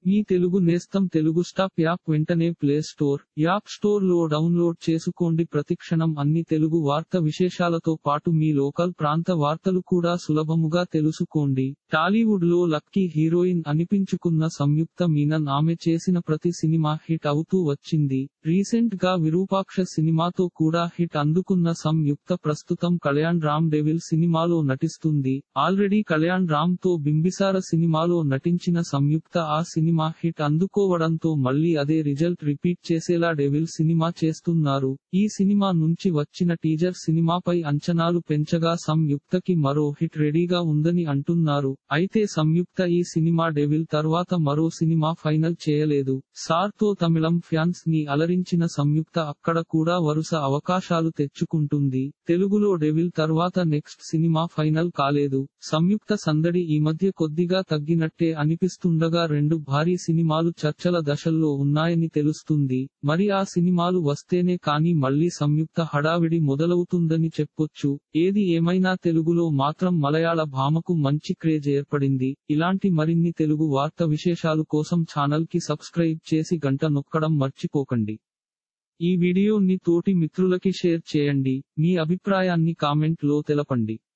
మీ తెలుగు నేస్తం Telugu stop app వెంటనే play store app store లో డౌన్లోడ్ చేసుకోండి ప్రతిక్షణం అన్ని తెలుగు వార్త విశేషాలతో పాటు మీ లోకల్ ప్రాంత వార్తలు కూడా సులభముగా తెలుసుకోండి టాలీవుడ్ లో లక్కీ హీరోయిన్ అనిపించుకున్న సంయుక్త మీనన్ ఆమె చేసిన ప్రతి సినిమా హిట్ అవుతూ వచ్చింది రీసెంట్ గా విరూపాక్ష సినిమాతో కూడా హిట్ అందుకున్న సంయుక్త ప్రస్తుతం కళ్యాణ్ రామ్ డెవిల్ సినిమాలో నటిస్తుంది ఆల్రెడీ కళ్యాణ్ రామ్ తో బింబిసార సినిమాలో నటించిన సంయుక్త ఆ సినిమా హిట్ అందుకోవడంతో మళ్ళీ అదే రిజల్ట్ రిపీట్ చేసేలా డెవిల్ సినిమా చేస్తున్నారు ఈ సినిమా నుంచి వచ్చిన టీజర్ సినిమాపై అంచనాలు పెంచగా సంయుక్తకి మరో హిట్ రెడీగా ఉందని అంటున్నారు అయితే సంయుక్త ఈ సినిమా డెవిల్ తర్వాత మరో సినిమా ఫైనల్ చేయలేదు సార్ తో తమిళం ఫ్యాన్స్ ని అలరించిన సంయుక్త అక్కడ కూడా వరుస అవకాశాలు తెచ్చుకుంటుంది తెలుగులో డెవిల్ తర్వాత నెక్స్ట్ సినిమా ఫైనల్ కాలేదు సంయుక్త సందడి ఈ మధ్య కొద్దిగా తగ్గినట్టే అనిపిస్తుండగా రెండు భారీ సినిమాలు చర్చల దశల్లో ఉన్నాయని తెలుస్తుంది మరి ఆ సినిమాలు వస్తేనే కానీ మళ్ళీ సంయుక్త హడావిడి మొదలవుతుందని చెప్పొచ్చు ఏది ఏమైనా తెలుగులో మాత్రం మలయాళ భామకు మంచి క్రేజ్ ఏర్పడింది ఇలాంటి మరిన్ని తెలుగు వార్త విశేషాలు కోసం ఛానల్ కి సబ్స్క్రైబ్ చేసి గంట నొక్కడం మర్చిపోకండి ఈ వీడియోని తోటి మిత్రులకి షేర్ చేయండి మీ అభిప్రాయాన్ని కామెంట్ లో తెలపండి